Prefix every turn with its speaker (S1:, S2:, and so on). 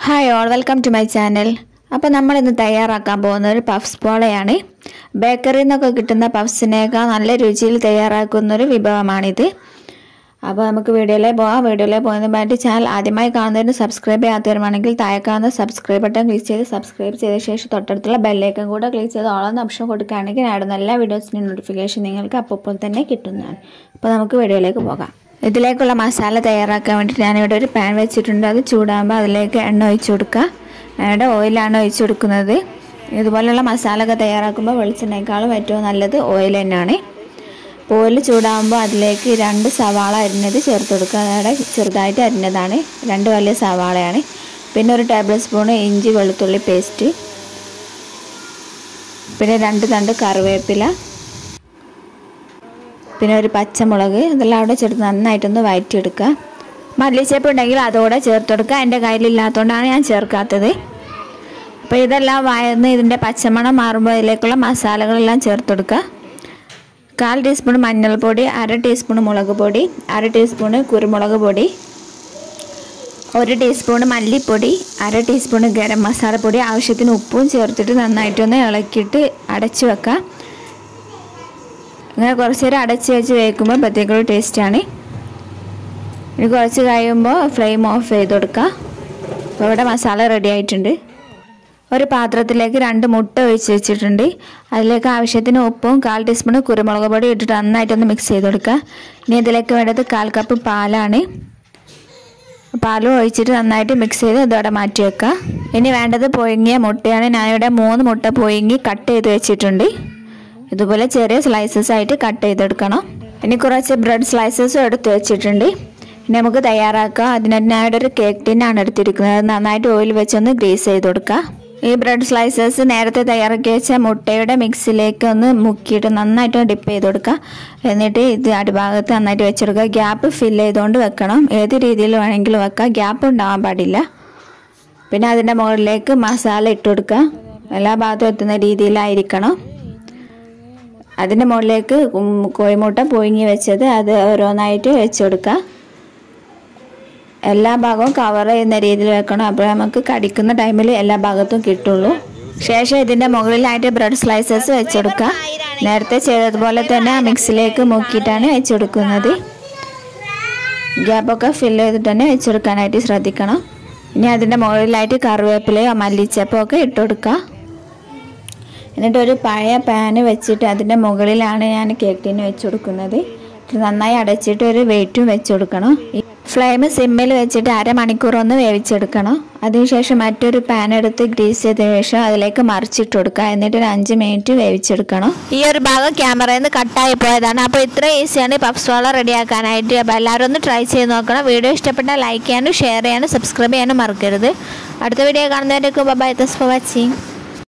S1: hi all welcome to my channel അപ്പോൾ നമ്മൾ ഇന്ന് തയ്യാറാക്കാൻ പോകുന്നത് ഒരു പഫ്സ് പോളയാണ് ബേക്കറിയിൽ നിന്നൊക്കെ കിട്ടുന്ന പഫ്സിനേക്കാൾ നല്ല രുചിയിൽ തയ്യാറാക്കുന്ന ഒരു വിഭവമാണിത് അപ്പോൾ നമുക്ക് വീഡിയോയിലേക്ക് പോകാം വീഡിയോയിലേക്ക് പോകുന്നതിന് വേണ്ടി ചാനൽ ആദ്യമായി കാണുന്നതിന് സബ്സ്ക്രൈബ് ചെയ്യാത്തവരുമാണെങ്കിൽ താഴെ കാണുന്ന സബ്സ്ക്രൈബ് ബട്ടൺ ക്ലിക്ക് ചെയ്ത് സബ്സ്ക്രൈബ് ചെയ്ത ശേഷം തൊട്ടടുത്തുള്ള ബെല്ലേക്കും കൂടെ ക്ലിക്ക് ചെയ്ത് ഓളെന്ന ഓപ്ഷൻ കൊടുക്കുകയാണെങ്കിൽ ഞാടുന്ന എല്ലാ വീഡിയോസിൻ്റെയും നോട്ടിഫിക്കേഷൻ നിങ്ങൾക്ക് അപ്പോൾ തന്നെ കിട്ടുന്നതാണ് അപ്പോൾ നമുക്ക് വീഡിയോയിലേക്ക് പോകാം ഇതിലേക്കുള്ള മസാല തയ്യാറാക്കാൻ വേണ്ടിയിട്ട് ഞാനിവിടെ ഒരു പാൻ വെച്ചിട്ടുണ്ട് അത് ചൂടാകുമ്പോൾ അതിലേക്ക് എണ്ണ ഒഴിച്ചു കൊടുക്കുക ഞാനിവിടെ ഓയിലാണ് ഒഴിച്ചു കൊടുക്കുന്നത് ഇതുപോലെയുള്ള മസാല ഒക്കെ തയ്യാറാക്കുമ്പോൾ വെളിച്ചെണ്ണേക്കാളും ഏറ്റവും നല്ലത് ഓയിൽ തന്നെയാണ് ഓയിൽ ചൂടാകുമ്പോൾ അതിലേക്ക് രണ്ട് സവാള അരിഞ്ഞത് ചേർത്ത് കൊടുക്കുക അതവിടെ ചെറുതായിട്ട് അരിഞ്ഞതാണ് രണ്ട് വലിയ സവാളയാണ് പിന്നെ ഒരു ടേബിൾ സ്പൂൺ ഇഞ്ചി വെളുത്തുള്ളി പേസ്റ്റ് പിന്നെ രണ്ട് തണ്ട് കറിവേപ്പില പിന്നെ ഒരു പച്ചമുളക് ഇതെല്ലാം അവിടെ ചേർത്ത് നന്നായിട്ടൊന്ന് വഴറ്റിയെടുക്കുക മല്ലിച്ചപ്പ് ഉണ്ടെങ്കിൽ അതോടെ ചേർത്ത് കൊടുക്കുക എൻ്റെ കയ്യിലില്ലാത്തതുകൊണ്ടാണ് ഞാൻ ചേർക്കാത്തത് അപ്പോൾ ഇതെല്ലാം വയന്ന് ഇതിൻ്റെ പച്ചമണം മാറുമ്പോൾ ഇതിലേക്കുള്ള മസാലകളെല്ലാം ചേർത്ത് കൊടുക്കുക കാൽ ടീസ്പൂൺ മഞ്ഞൾപ്പൊടി അര ടീസ്പൂൺ മുളക് പൊടി അര ടീസ്പൂൺ കുരുമുളക് പൊടി ഒരു ടീസ്പൂൺ മല്ലിപ്പൊടി അര ടീസ്പൂൺ ഗരം മസാലപ്പൊടി ആവശ്യത്തിന് ഉപ്പും ചേർത്തിട്ട് നന്നായിട്ടൊന്ന് ഇളക്കിയിട്ട് അടച്ചു വെക്കാം ഇങ്ങനെ കുറച്ച് നേരം അടച്ച് വെച്ച് വേവിക്കുമ്പോൾ പ്രത്യേക ഒരു ടേസ്റ്റാണ് ഇനി കുറച്ച് കഴിയുമ്പോൾ ഫ്ലെയിം ഓഫ് ചെയ്ത് കൊടുക്കുക അപ്പോൾ ഇവിടെ മസാല റെഡി ആയിട്ടുണ്ട് ഒരു പാത്രത്തിലേക്ക് രണ്ട് മുട്ട ഒഴിച്ച് വെച്ചിട്ടുണ്ട് അതിലേക്ക് ആവശ്യത്തിന് ഉപ്പും കാൽ ടീസ്പൂൺ കുരുമുളക് പൊടി ഇട്ടിട്ട് നന്നായിട്ടൊന്ന് മിക്സ് ചെയ്ത് കൊടുക്കുക ഇനി ഇതിലേക്ക് വേണ്ടത് കാൽ കപ്പ് പാലാണ് പാലും ഒഴിച്ചിട്ട് നന്നായിട്ട് മിക്സ് ചെയ്ത് ഇതോടെ മാറ്റി വെക്കുക ഇനി വേണ്ടത് പൊയിങ്ങിയ മുട്ടയാണ് ഞാനിവിടെ മൂന്ന് മുട്ട പൊയിങ്ങി കട്ട് ചെയ്ത് വെച്ചിട്ടുണ്ട് ഇതുപോലെ ചെറിയ സ്ലൈസസ് ആയിട്ട് കട്ട് ചെയ്തെടുക്കണം ഇനി കുറച്ച് ബ്രെഡ് സ്ലൈസസും എടുത്ത് വെച്ചിട്ടുണ്ട് ഇനി നമുക്ക് തയ്യാറാക്കാം അതിനായിട്ട് ഞാൻ ഇവിടെ ഒരു കേക്ക് ടിന്നാണ് എടുത്തിരിക്കുന്നത് അത് നന്നായിട്ട് ഓയിൽ വെച്ചൊന്ന് ഗ്രീസ് ചെയ്ത് കൊടുക്കുക ഈ ബ്രെഡ് സ്ലൈസസ് നേരത്തെ തയ്യാറാക്കി വെച്ച മുട്ടയുടെ മിക്സിലേക്ക് ഒന്ന് മുക്കിയിട്ട് നന്നായിട്ട് ഡിപ്പ് ചെയ്ത് കൊടുക്കുക എന്നിട്ട് ഇത് അടിഭാഗത്ത് നന്നായിട്ട് വെച്ചെടുക്കുക ഗ്യാപ്പ് ഫില്ല് ചെയ്തുകൊണ്ട് വെക്കണം ഏത് രീതിയിൽ വേണമെങ്കിലും വെക്കാം ഗ്യാപ്പ് ഉണ്ടാവാൻ പാടില്ല പിന്നെ അതിൻ്റെ മുകളിലേക്ക് മസാല ഇട്ട് കൊടുക്കുക എല്ലാ ഭാഗത്തും എത്തുന്ന രീതിയിലായിരിക്കണം അതിൻ്റെ മുകളിലേക്ക് കോഴിമുട്ട പൊയിങ്ങി വെച്ചത് അത് ഓരോന്നായിട്ട് വെച്ച് കൊടുക്കുക എല്ലാ ഭാഗവും കവർ ചെയ്യുന്ന രീതിയിൽ വെക്കണം അപ്പോൾ നമുക്ക് കടിക്കുന്ന ടൈമിൽ എല്ലാ ഭാഗത്തും കിട്ടുള്ളൂ ശേഷം ഇതിൻ്റെ മുകളിലായിട്ട് ബ്രെഡ് സ്ലൈസസ് വെച്ചെടുക്കുക നേരത്തെ ചെയ്തതുപോലെ തന്നെ ആ മിക്സിലേക്ക് മുക്കിയിട്ടാണ് വെച്ചെടുക്കുന്നത് ഗ്യാപ്പൊക്കെ ഫില്ല് ചെയ്തിട്ട് തന്നെ വെച്ചെടുക്കാനായിട്ട് ശ്രദ്ധിക്കണം ഇനി അതിൻ്റെ മുകളിലായിട്ട് കറിവേപ്പിലയോ മല്ലിച്ചപ്പോ ഒക്കെ ഇട്ട് കൊടുക്കുക എന്നിട്ട് ഒരു പഴയ പാന് വെച്ചിട്ട് അതിൻ്റെ മുകളിലാണ് ഞാൻ കേക്ക് ടീന് വെച്ച് കൊടുക്കുന്നത് നന്നായി അടച്ചിട്ട് ഒരു വെയിറ്റും വെച്ച് കൊടുക്കണം ഫ്ലെയിം സിമ്മിൽ വെച്ചിട്ട് അരമണിക്കൂർ ഒന്ന് വേവിച്ചെടുക്കണം അതിനുശേഷം മറ്റൊരു പാൻ എടുത്ത് ഗ്രീസ് ചെയ്ത ശേഷം അതിലേക്ക് മറിച്ചിട്ട് കൊടുക്കുക എന്നിട്ട് ഒരു അഞ്ച് മിനിറ്റ് വേവിച്ചെടുക്കണം ഈ ഒരു ഭാഗം ക്യാമറയിൽ നിന്ന് കട്ടായി പോയതാണ് അപ്പോൾ ഇത്ര ഈസിയാണ് പപ്സ് വാള റെഡിയാക്കാനായിട്ട് അപ്പോൾ എല്ലാവരും ഒന്ന് ട്രൈ ചെയ്ത് നോക്കണം വീഡിയോ ഇഷ്ടപ്പെട്ടാൽ ലൈക്ക് ചെയ്യാനും ഷെയർ ചെയ്യാനും സബ്സ്ക്രൈബ് ചെയ്യാനും മറക്കരുത് അടുത്ത വീഡിയോ കാണുന്നവരേക്കും ബൈ തസ് ഫോർ വാച്ചിങ്